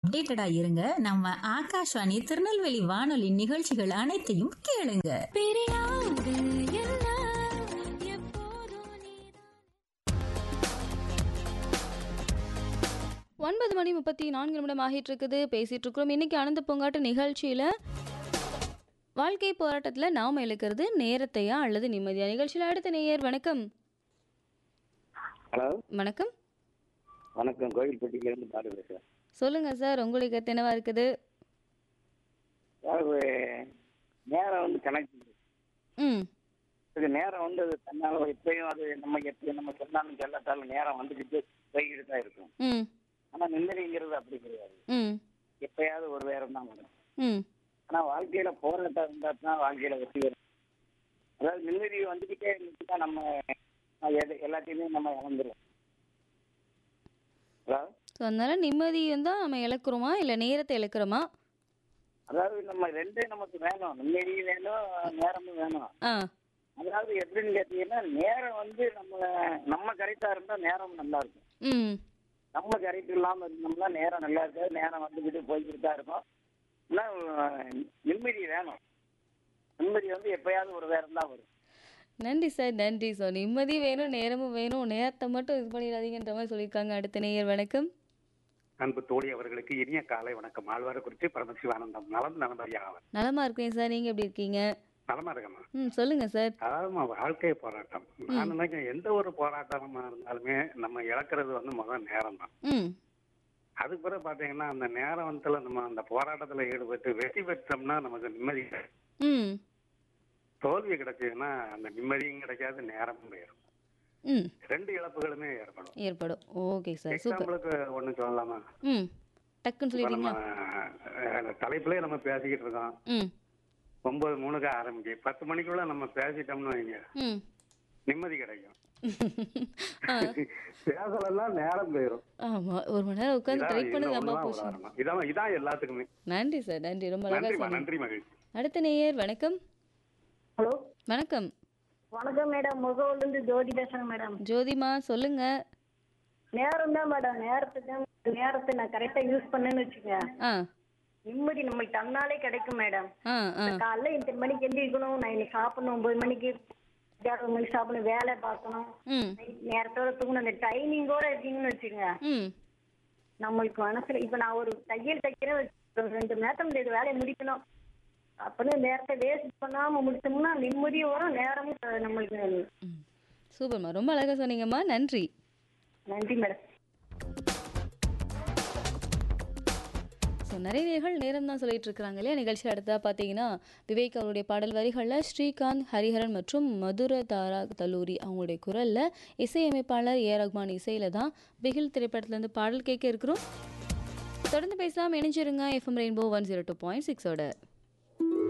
அப்டேட்டடா இருங்க நம்ம ஆகாஷ்வாணி திருநெல்வேலி வானொலி நிகழ்ச்சிகள் அனைத்தையும் கேளுங்க பிரியாது என்ன எப்போதும் நீதான் ஒன்பது மணி முப்பத்தி நான்கு நிமிடம் ஆகிட்டு இருக்குது பேசிட்டு இருக்கிறோம் இன்னைக்கு ஆனந்த பூங்காட்டு நிகழ்ச்சியில வாழ்க்கை போராட்டத்தில் நாம் இழுக்கிறது நேரத்தையா அல்லது நிம்மதியா நிகழ்ச்சியில் அடுத்த நேயர் வணக்கம் ஹலோ வணக்கம் வணக்கம் கோயில்பட்டியிலேருந்து பாரு பேசுகிறேன் சொல்லுங்க சார் உங்களுக்கு கருத்து என்னவா இருக்குது அதாவது நேரம் வந்து கணக்கு ம் இது நேரம் வந்து அது தன்னால எப்பயும் அது நம்ம எப்படி நம்ம சொன்னாலும் சொல்லாட்டாலும் நேரம் வந்துக்கிட்டு போய்கிட்டு தான் இருக்கும் ம் ஆனால் நிம்மதிங்கிறது அப்படி கிடையாது ம் எப்பயாவது ஒரு நேரம் தான் வரும் ம் ஆனால் வாழ்க்கையில போராட்டம் இருந்தால் தான் வாழ்க்கையில வெற்றி வரும் அதாவது நிம்மதி வந்துக்கிட்டே இருந்துச்சுன்னா நம்ம அஹ், எது எல்லாத்தையுமே நம்ம இழந்துருவோம் அதாவது ஸோ அதனால நிம்மதி தான் நம்ம இழக்கிறோமா இல்லை நேரத்தை இழக்கிறோமா அதாவது நம்ம ரெண்டே நமக்கு வேணும் நிம்மதியும் வேணும் நேரமும் வேணும் ஆ அதாவது எப்படின்னு கேட்டீங்கன்னா நேரம் வந்து நம்ம நம்ம கரெக்டா இருந்தா நேரம் நல்லா இருக்கும் ம் நம்ம கரெக்ட் இல்லாம இருந்தோம்னா நேரம் நல்லா இருக்காது நேரம் வந்துக்கிட்டு போய்கிட்டு தான் இருக்கும் ஆனா அஹ், நிம்மதி வேணும் நிம்மதி வந்து எப்பயாவது ஒரு நேரம் தான் வரும் நன்றி சார் நன்றி ஸோ நிம்மதி வேணும் நேரமும் வேணும் நேரத்தை மட்டும் இது பண்ணிடாதீங்கன்ற மாதிரி சொல்லியிருக்காங்க அடுத்த நேயர் வணக்கம் அன்பு தோழி அவர்களுக்கு இனிய காலை வணக்கம் ஆழ்வாரக்குறிச்சி பரமசிவானந்தம் நலம் நலமறியாவர் நலமா இருக்கேன் சார் நீங்கள் எப்படி இருக்கீங்க நலமா இருக்கமா ம் சொல்லுங்க சார் அதாவது வாழ்க்கை போராட்டம் நான் நினைக்கிறேன் எந்த ஒரு போராட்டமா இருந்தாலுமே நம்ம இழக்கிறது வந்து முதல் நேரம் தான் ம் அதுக்கு பிறகு பாத்தீங்கன்னா அந்த நேரத்துல நம்ம அந்த போராட்டத்துல ஈடுபட்டு வெற்றி பெற்றோம்னா நமக்கு நிம்மதி கிடைக்கும். ம் தோல்வி கிடைச்சதுன்னா அந்த நிம்மதியும் கிடைக்காது நேரமும் போயிடும் ம் ரெண்டு இழப்புகளுமே ஏற்படும் ஏற்படும் ஓகே சார் சூப்பர் எக்ஸாம்பிளுக்கு ஒண்ணு சொல்லலாமா ம் டக்குன்னு இப்ப நம்ம சொல்லிட்டீங்களா அஹ், தலைப்புலயே நம்ம பேசிக்கிட்டு இருக்கோம் ம் ஒன்பது மூணுக்கு ஆரம்பிக்கு பத்து மணிக்குள்ள நம்ம பேசிட்டோம்னு வைங்க ம் நிம்மதி கிடைக்கும் ஆ பேசலாம் நேரம் போயிடும் ஆமாம் ஒரு மணி நேரம் உட்காந்து இதான் ட்ரை இதுல பண்ணது நம்ம ஒண்ணுதான் போச்சு உதாரணம். இதான் இதான் எல்லாத்துக்குமே நன்றி சார் நன்றி ரொம்ப அழகாக நன்றிமா சொன்னீங்க நன்றி மகிழ்ச்சி அடுத்த நேயர் வணக்கம் ஹலோ வணக்கம் வணக்கம் மேடம் முகவூர்லேருந்து ஜோதி பேசுறேன் மேடம் ஜோதிமா சொல்லுங்க நேரம் தான் மேடம் நேரத்தை தான் நேரத்தை நான் கரெக்டாக யூஸ் பண்ணேன்னு வச்சுக்கோங்க ஆ நிம்மதி நம்மளுக்கு தன்னாலே கிடைக்கும் மேடம் ஆ ஆ காலைல இத்தனை மணிக்கு எந்திரிக்கணும் நான் இன்னைக்கு சாப்பிடணும் ஒன்பது மணிக்கு ஏழு மணிக்கு சாப்பிடணும் வேலை பார்க்கணும் ம் night நேரத்தோட தூங்கணும் அந்த டைமிங்கோட இருக்கீங்கன்னு வச்சுக்கோங்க ம் நம்மளுக்கு மனசுல இப்ப நான் ஒரு தையல் தைக்கிறேன் வச்சுக்கோ, ரெண்டு மணி நேரத்துல இந்த வேலையை முடிக்கணும் அப்படின்னு நேரத்தை வேஸ்ட் பண்ணாம முடிச்சோம்னா நிம்மதியும் வரும் நேரமும் அஹ், நம்மளுக்கு ம் சூப்பர்மா ரொம்ப அழகாக சொன்னீங்கம்மா நன்றி நன்றி மேடம் ஸோ நிறைய நேர்கள் நேரம் தான் சொல்லிட்டு இருக்கிறாங்க இல்லையா நிகழ்ச்சியில் அடுத்தா பார்த்தீங்கன்னா விவேக் அவருடைய பாடல் வரிகளில் ஸ்ரீகாந்த் ஹரிஹரன் மற்றும் மதுர தாரா தல்லூரி அவங்களுடைய குரலில் இசையமைப்பாளர் ஏ ரஹ்மான் இசையில் தான் பிகில் திரைப்படத்துலேருந்து பாடல் கேட்க இருக்கிறோம் தொடர்ந்து பேசலாம் இணைஞ்சிருங்க FM rainbow one zero two point சிக்ஸோட